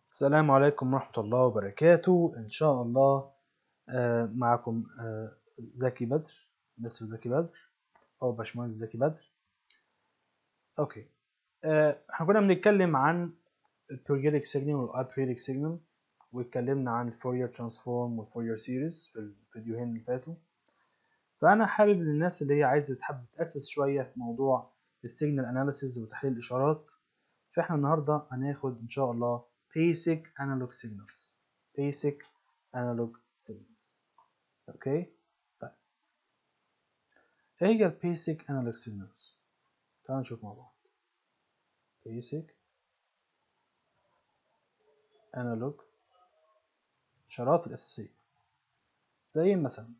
السلام عليكم ورحمة الله وبركاته إن شاء الله آه، معكم آه، زكي بدر مستر زكي بدر أو باشمهندس زكي بدر أوكي آه، احنا كنا بنتكلم عن البيريودك سيجنال والابيريودك سيجنال واتكلمنا عن الفورير ترانسفورم والفورير سيريز في الفيديوهين اللي فاتوا فأنا حابب للناس اللي هي عايزة تحب تأسس شوية في موضوع السيجنال اناليسيز وتحليل الإشارات فاحنا النهاردة هناخد إن شاء الله basic analog signals basic analog signals اوكي طيب ايه هي ال basic analog signals تعالوا نشوف مع بعض basic analog الإشارات الأساسية زي مثلا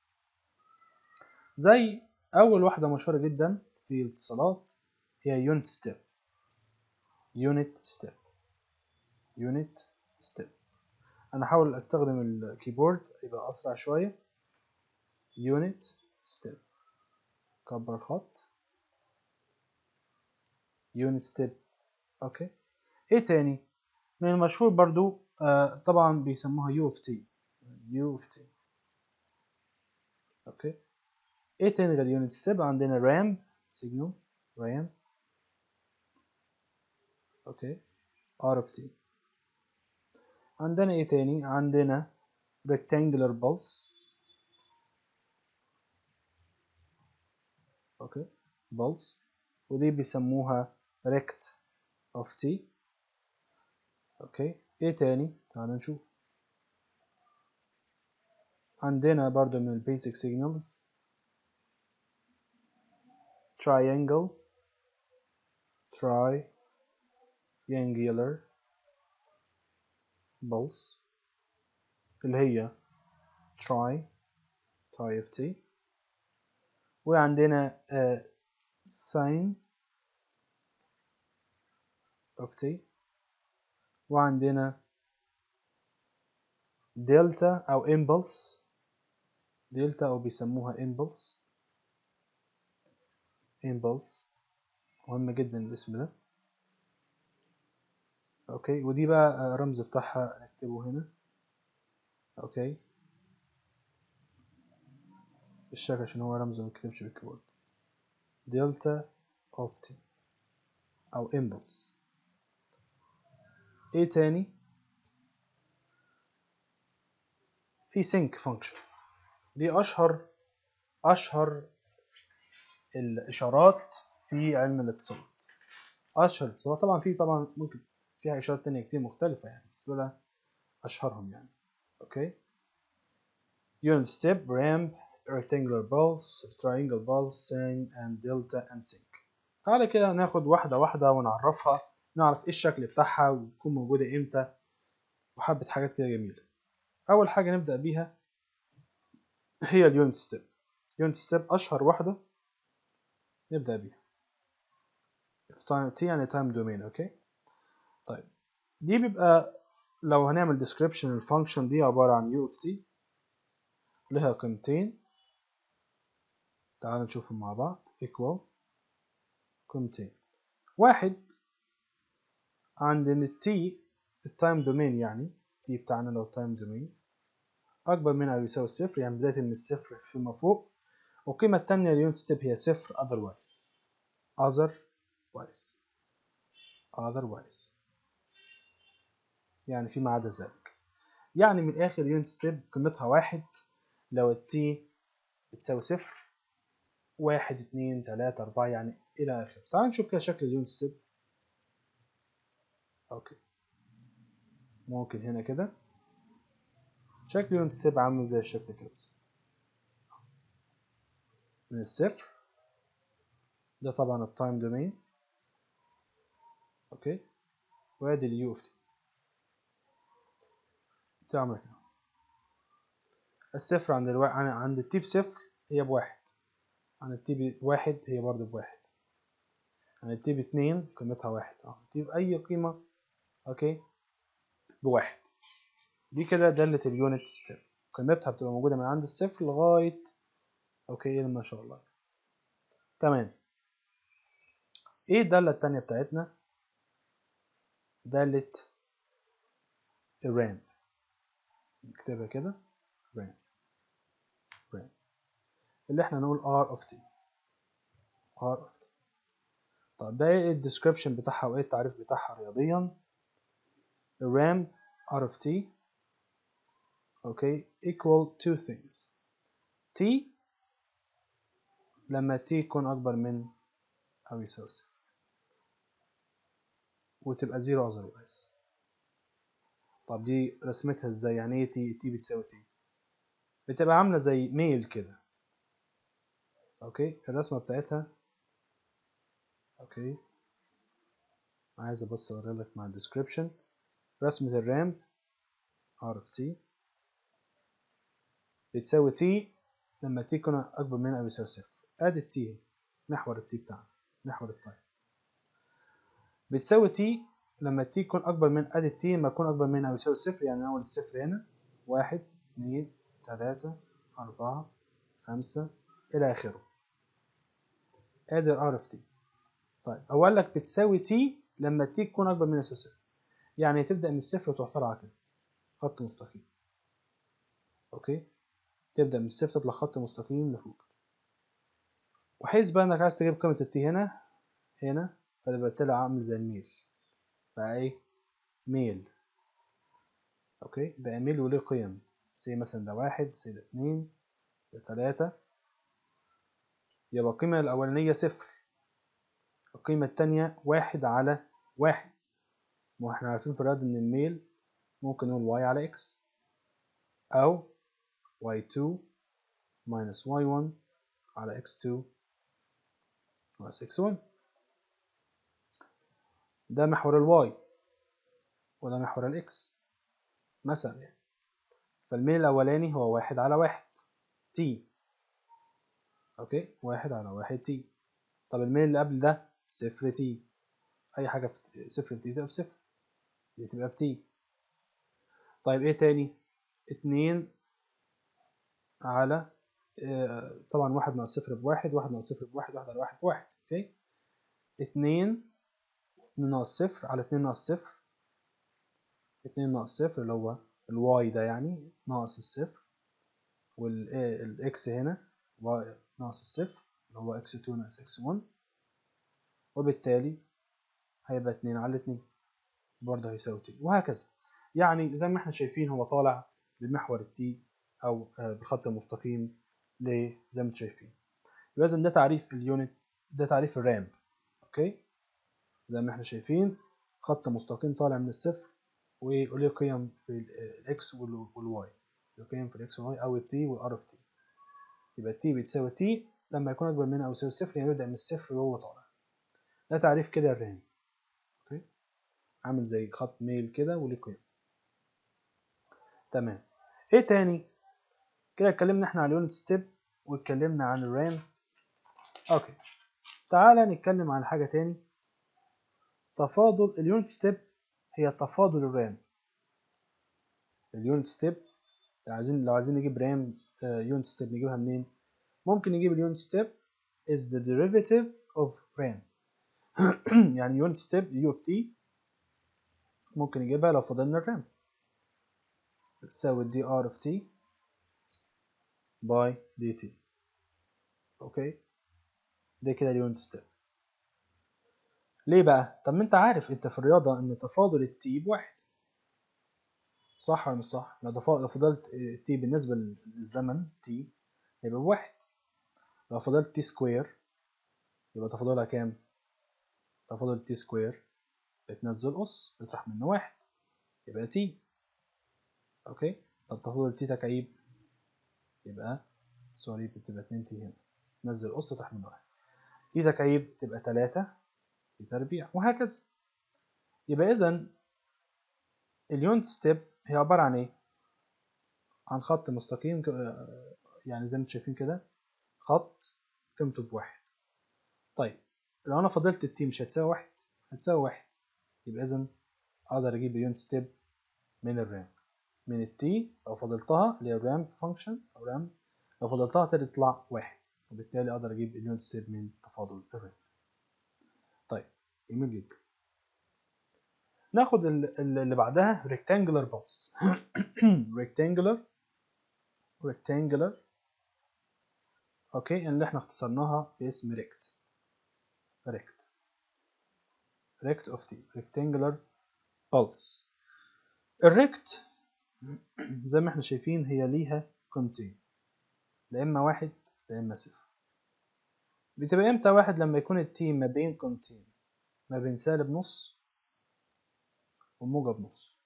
زي أول واحدة مشهورة جدا في الاتصالات هي unit step unit step unit step انا هحاول استخدم الكيبورد يبقى اسرع شويه unit step كبر الخط unit step اوكي ايه تاني من المشهور برضو آه طبعا بيسموها U of T U of T اوكي ايه تاني غير unit step عندنا RAM signal RAM اوكي R of T عندنا ايه تاني عندنا rectangular pulse اوكي pulse ودي بيسموها rect of t اوكي ايه تاني تعال نشوف عندنا برضو من البيسك signals triangle triangular pulse اللي هي try try of t وعندنا uh, sine of t وعندنا دلتا أو impulse دلتا أو بيسموها impulse impulse مهم جدا الاسم ده اوكي ودي بقى الرمز بتاعها نكتبه هنا اوكي الشكل عشان هو رمز ما نكتبش بالكيبورد دلتا اوف تي او امبلس ايه تاني في سينك فانكشن دي اشهر اشهر الاشارات في علم الاتصالات اشهر الاتصالات طبعا في طبعا ممكن فيها اشارات تانية كتير مختلفة يعني بس دول اشهرهم يعني اوكي unit step ramp rectangular pulse triangle pulse sine and delta and sync تعالى كده ناخد واحدة واحدة ونعرفها نعرف ايه الشكل بتاعها وتكون موجودة امتى وحبة حاجات كده جميلة أول حاجة نبدأ بيها هي اليونت ستيب يونت ستيب أشهر واحدة نبدأ بيها في time t يعني time domain أوكي طيب دي بيبقى لو هنعمل description الفانكشن دي عبارة عن u of t لها قيمتين تعالوا نشوفهم مع بعض equal قيمتين واحد عندنا التي التايم دومين يعني تي بتاعنا لو تايم دومين أكبر من أو يساوي الصفر يعني بداية من الصفر فيما فوق والقيمة التانية اليونت ستيب هي صفر otherwise otherwise otherwise يعني فيما عدا ذلك يعني من الآخر يونت ستيب قيمتها واحد لو التي بتساوي صفر واحد اتنين تلاتة أربعة يعني إلى آخره تعال نشوف كده شكل اليونت ستيب أوكي ممكن هنا كده شكل يونت ستيب عامل زي الشكل كده من الصفر ده طبعا التايم دومين اوكي وادي اليو اوف تي تعمل كده الصفر عند الوا... عند التي بصفر هي بواحد عند التي بواحد هي برضه بواحد عند التي باتنين قيمتها واحد اه التي بأي قيمة اوكي بواحد دي كده دالة اليونت ستيب قيمتها بتبقى موجودة من عند الصفر لغاية اوكي ما شاء الله تمام ايه الدالة التانية بتاعتنا دالة الرام نكتبها كده رام رام اللي احنا نقول r of t r of t طب ده ايه الديسكريبشن بتاعها وايه التعريف بتاعها رياضيا الرام r of t okay equal two things t لما t يكون اكبر من او يساوي صفر وتبقى زيرو otherwise طب دي رسمتها ازاي يعني ايه تي تي بتساوي تي بتبقى عامله زي ميل كده اوكي الرسمه بتاعتها اوكي عايز ابص اوري لك مع الديسكريبشن رسمه الرام ار اوف تي بتساوي تي لما تي يكون اكبر من او يساوي صفر ادي التي محور التي بتاعنا محور التايم بتساوي تي لما تي يكون أكبر من أدي تي لما يكون أكبر من أو يساوي صفر يعني أول الصفر هنا واحد اتنين تلاتة أربعة خمسة إلى آخره أدي ال R of t طيب أقول لك بتساوي تي لما تي تكون أكبر من أو يساوي صفر يعني تبدأ من الصفر وتروح طالعة كده خط مستقيم أوكي تبدأ من الصفر تطلع خط مستقيم لفوق وحيث بقى إنك عايز تجيب قيمة التي هنا هنا فتبقى طلع عامل زي الميل بقى ايه ميل اوكي بقى ميل وليه قيم زي مثلا ده واحد زي ده اتنين ده تلاتة يبقى القيمة الأولانية صفر القيمة التانية واحد على واحد ما احنا عارفين في الرياضة إن الميل ممكن نقول واي على اكس أو واي 2 minus واي 1 على اكس 2 plus اكس 1 ده محور الواي وده محور الاكس مثلا يعني فالميل الاولاني هو واحد على واحد تي اوكي واحد على واحد تي طب الميل اللي قبل ده صفر تي اي حاجه في صفر تي تبقى بصفر دي تبقى بتي طيب ايه تاني اتنين على اه طبعا واحد ناقص صفر بواحد واحد ناقص صفر بواحد واحد على واحد بواحد اوكي اتنين اتنين ناقص صفر على اتنين ناقص صفر اتنين ناقص صفر اللي هو الواي ده يعني ناقص الصفر والاكس هنا واي ناقص الصفر اللي هو اكس 2 ناقص اكس 1 وبالتالي هيبقى اتنين على اتنين برضه هيساوي تي وهكذا يعني زي ما احنا شايفين هو طالع بمحور التي او بالخط المستقيم زي ما انتم شايفين يبقى اذا ده تعريف اليونت ده تعريف الرامب اوكي زي ما احنا شايفين خط مستقيم طالع من الصفر وليه قيم في الاكس والواي له قيم في الاكس والواي او التي والار اوف تي يبقى التي بتساوي تي لما يكون اكبر من او يساوي صفر يعني يبدا من الصفر وهو طالع ده تعريف كده الرام اوكي عامل زي خط ميل كده وليه قيم تمام ايه تاني كده اتكلمنا احنا عن اليونت ستيب واتكلمنا عن الرام اوكي تعالى نتكلم عن حاجه تاني تفاضل اليونت ستيب هي تفاضل الرام اليونت ستيب لو عايزين لو عايزين نجيب رام يونت ستيب نجيبها منين ممكن نجيب اليونت ستيب is the derivative of RAM يعني يونت ستيب u of t ممكن نجيبها لو فضلنا الرام تساوي دي r of t by dt اوكي ده كده اليونت ستيب ليه بقى؟ طب ما انت عارف انت في الرياضة ان تفاضل التي بواحد صح ولا مش صح؟ لو فضلت التي بالنسبة للزمن تي يبقى بواحد لو فضلت تي سكوير يبقى تفاضلها كام؟ تفاضل تي سكوير بتنزل قص بتطرح منه واحد يبقى تي اوكي طب تفاضل تي تكعيب يبقى سوري بتبقى 2 تي هنا تنزل قص تطرح منه واحد تي تكعيب تبقى 3 تي تربيع وهكذا يبقى اذا اليونت ستيب هي عبارة عن ايه؟ عن خط مستقيم يعني زي ما انتم شايفين كده خط قيمته بواحد طيب لو انا فضلت التي مش هتساوي واحد هتساوي واحد يبقى اذا اقدر اجيب اليونت ستيب من الرام من التي لو فضلتها اللي هي الرام فانكشن او رام لو فضلتها تطلع واحد وبالتالي اقدر اجيب اليونت ستيب من تفاضل الرام طيب جميل جدا ناخد ال- ال- اللي بعدها rectangular pulse rectangular rectangular اوكي اللي احنا اختصرناها باسم rect rect rect of t rectangular pulse الريكت زي ما احنا شايفين هي ليها قيمتين لا اما واحد لا اما صفر بتبقى امتى واحد لما يكون التي ما بين قيمتين ما بين سالب نص وموجب نص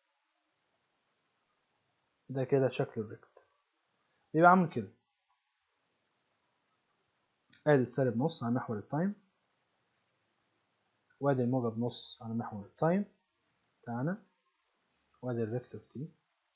ده كده شكل الريكت بيبقى عامل كده ادي السالب نص على محور التايم وادي الموجب نص على محور التايم بتاعنا وادي الريكت اوف تي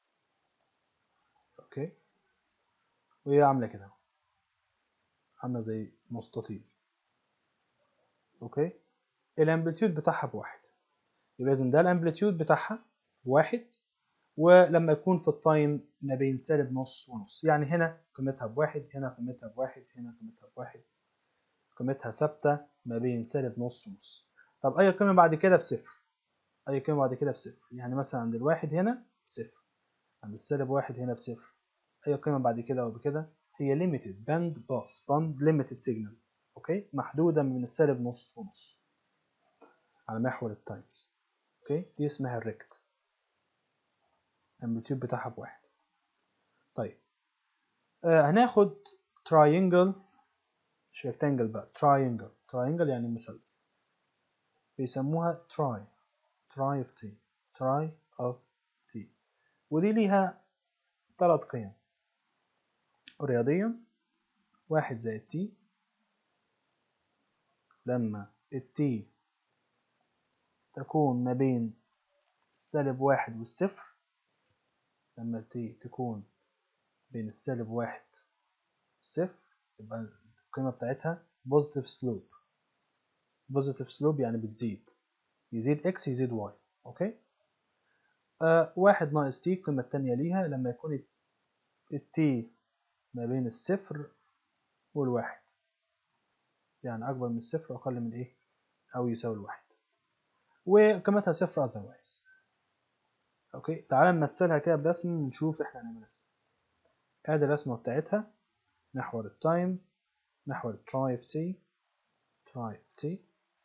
اوكي وهي عامله كده عامله زي مستطيل اوكي الامبليتيود بتاعها بواحد يبقى اذا ده الامبليتيود بتاعها بواحد ولما يكون في التايم ما بين سالب نص ونص يعني هنا قيمتها بواحد هنا قيمتها بواحد هنا قيمتها بواحد قيمتها ثابتة ما بين سالب نص ونص طب أي قيمة بعد كده بصفر أي قيمة بعد كده بصفر يعني مثلا عند الواحد هنا بصفر عند السالب واحد هنا بصفر أي قيمة بعد كده أو بكده هي limited band pass band limited signal أوكي محدودة من السالب نص ونص على محور التايمز أوكي دي اسمها الريكت الامبليتيود بتاعها بواحد طيب آه هناخد triangle مش rectangle بقى triangle triangle يعني مثلث بيسموها try try of t try of t ودي ليها ثلاث قيم رياضيا واحد زائد t لما الت تكون ما بين السالب واحد والصفر لما ت تكون بين السالب واحد والصفر يبقى القيمة بتاعتها positive slope positive slope يعني بتزيد يزيد x يزيد y اوكي آه واحد ناقص t القيمة التانية ليها لما يكون الت ما بين الصفر والواحد يعني أكبر من الصفر وأقل من إيه أو يساوي الواحد وقيمتها صفر otherwise اوكي تعال نمثلها كده برسم ونشوف احنا هنعملها ازاي ادي الرسمه بتاعتها محور التايم محور التراي اوف تي تراي اوف تي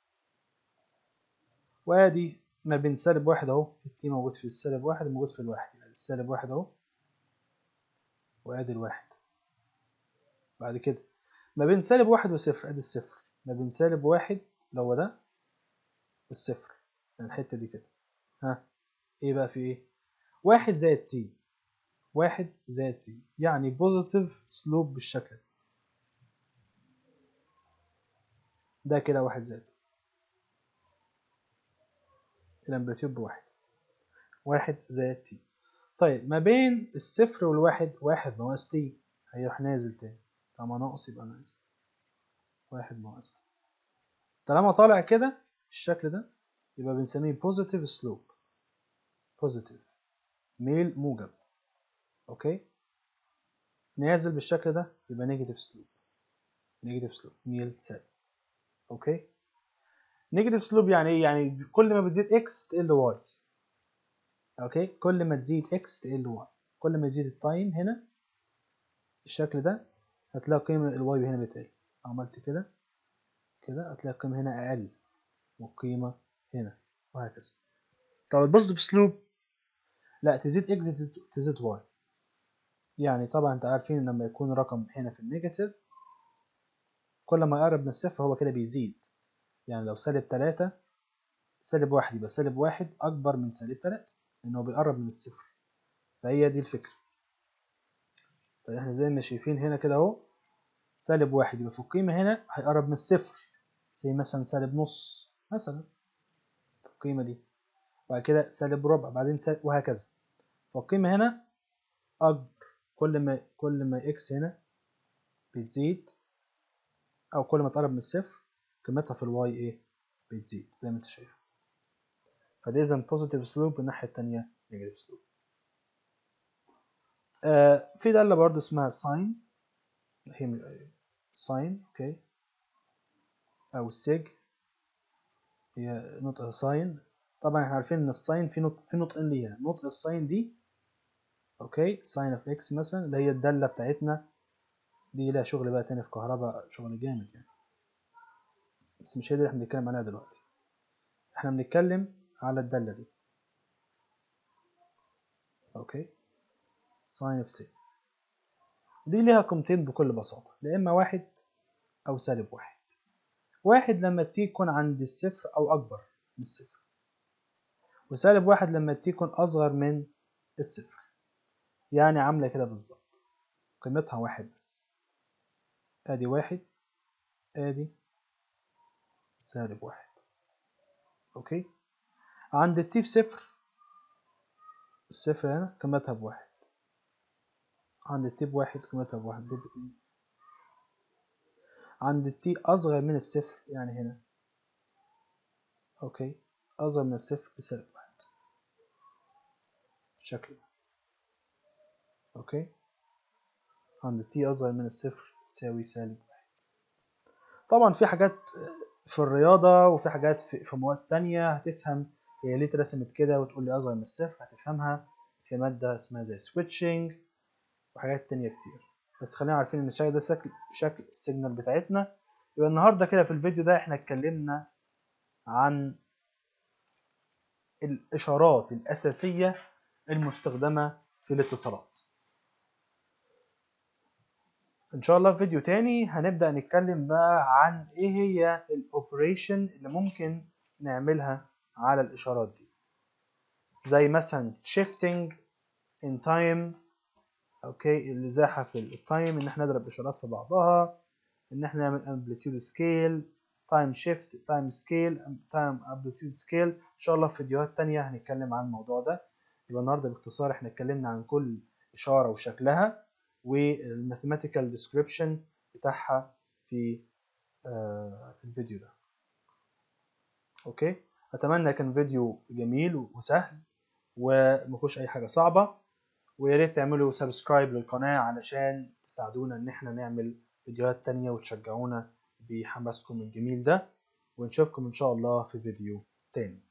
وادي ما بين سالب واحد اهو التي موجود في السالب واحد موجود في الواحد يعني السالب واحد اهو وادي الواحد بعد كده ما بين سالب واحد وصفر ادي الصفر ما بين سالب واحد اللي هو ده والصفر يعني الحته دي كده ها ايه بقى في ايه واحد زائد تي واحد زائد تي يعني بوزيتيف سلوب بالشكل ده ده كده واحد زائد تي الامبليتيود بواحد واحد زائد تي طيب ما بين الصفر والواحد واحد ناقص تي هيروح نازل تاني طالما ناقص يبقى نازل واحد ناقص تي طالما طالع كده بالشكل ده يبقى بنسميه بوزيتيف سلوب بوزيتيف ميل موجب اوكي نازل بالشكل ده يبقى نيجاتيف سلوب نيجاتيف سلوب ميل سالب اوكي نيجاتيف سلوب يعني ايه يعني كل ما بتزيد اكس تقل واي اوكي كل ما تزيد اكس تقل واي كل ما يزيد التايم هنا بالشكل ده هتلاقي قيمة الواي هنا بتقل عملت كده كده هتلاقي القيمة هنا أقل والقيمة هنا وهكذا طب البوزيتيف سلوب لا تزيد اكس تزيد واي يعني طبعا انت عارفين لما يكون رقم هنا في النيجاتيف كل ما يقرب من الصفر هو كده بيزيد يعني لو سالب تلاتة سالب واحد يبقى سالب واحد أكبر من سالب تلاتة لأنه بيقرب من الصفر فهي دي الفكرة فاحنا زي ما شايفين هنا كده اهو سالب واحد يبقى في القيمة هنا هيقرب من الصفر زي مثلا سالب نص مثلا في القيمة دي بعد كده سالب ربع بعدين سالب وهكذا فالقيمة هنا أكبر كل ما كل ما إكس هنا بتزيد أو كل ما تقرب من الصفر قيمتها في الواي إيه بتزيد زي ما أنت شايف فده إذا بوزيتيف سلوب والناحية التانية نيجاتيف سلوب آه في دالة برضو اسمها ساين هي ساين أوكي أو السيج هي نطقها ساين طبعا احنا عارفين ان الساين في نطق في نطقين ليها نطق الساين دي اوكي ساين اوف اكس مثلا اللي هي الداله بتاعتنا دي لها شغل بقى تاني في كهرباء شغل جامد يعني بس مش هي دي اللي احنا بنتكلم عليها دلوقتي احنا بنتكلم على الداله دي اوكي ساين اوف تي دي ليها قيمتين بكل بساطه يا اما واحد او سالب واحد واحد لما تي يكون عند الصفر او اكبر من الصفر وسالب واحد لما تي يكون اصغر من الصفر يعني عامله كده بالظبط قيمتها واحد بس ادي واحد ادي سالب واحد اوكي عند التي بصفر الصفر هنا قيمتها بواحد عند التي بواحد قيمتها بواحد دي باتنين عند التي أصغر من الصفر يعني هنا أوكي أصغر من الصفر بسالب واحد بالشكل ده أوكي عند التي أصغر من الصفر تساوي سالب واحد طبعا في حاجات في الرياضة وفي حاجات في, في مواد تانية هتفهم هي ليه اترسمت كده وتقول لي أصغر من الصفر هتفهمها في مادة اسمها زي switching وحاجات تانية كتير بس خلينا عارفين ان الشكل ده شكل شكل السيجنال بتاعتنا يبقى النهارده كده في الفيديو ده احنا اتكلمنا عن الاشارات الاساسيه المستخدمه في الاتصالات ان شاء الله في فيديو تاني هنبدا نتكلم بقى عن ايه هي الاوبريشن اللي ممكن نعملها على الاشارات دي زي مثلا shifting in time اوكي الازاحه في التايم ان احنا نضرب اشارات في بعضها ان احنا نعمل امبليتيود سكيل تايم شيفت تايم سكيل تايم امبليتيود سكيل ان شاء الله في فيديوهات تانية هنتكلم عن الموضوع ده يبقى النهارده باختصار احنا اتكلمنا عن كل اشاره وشكلها والماثيماتيكال ديسكريبشن بتاعها في آه الفيديو ده اوكي اتمنى كان فيديو جميل وسهل ومفيهوش اي حاجه صعبه ويا ريت تعملوا سبسكرايب للقناة علشان تساعدونا ان احنا نعمل فيديوهات تانية وتشجعونا بحماسكم الجميل ده ونشوفكم ان شاء الله في فيديو تاني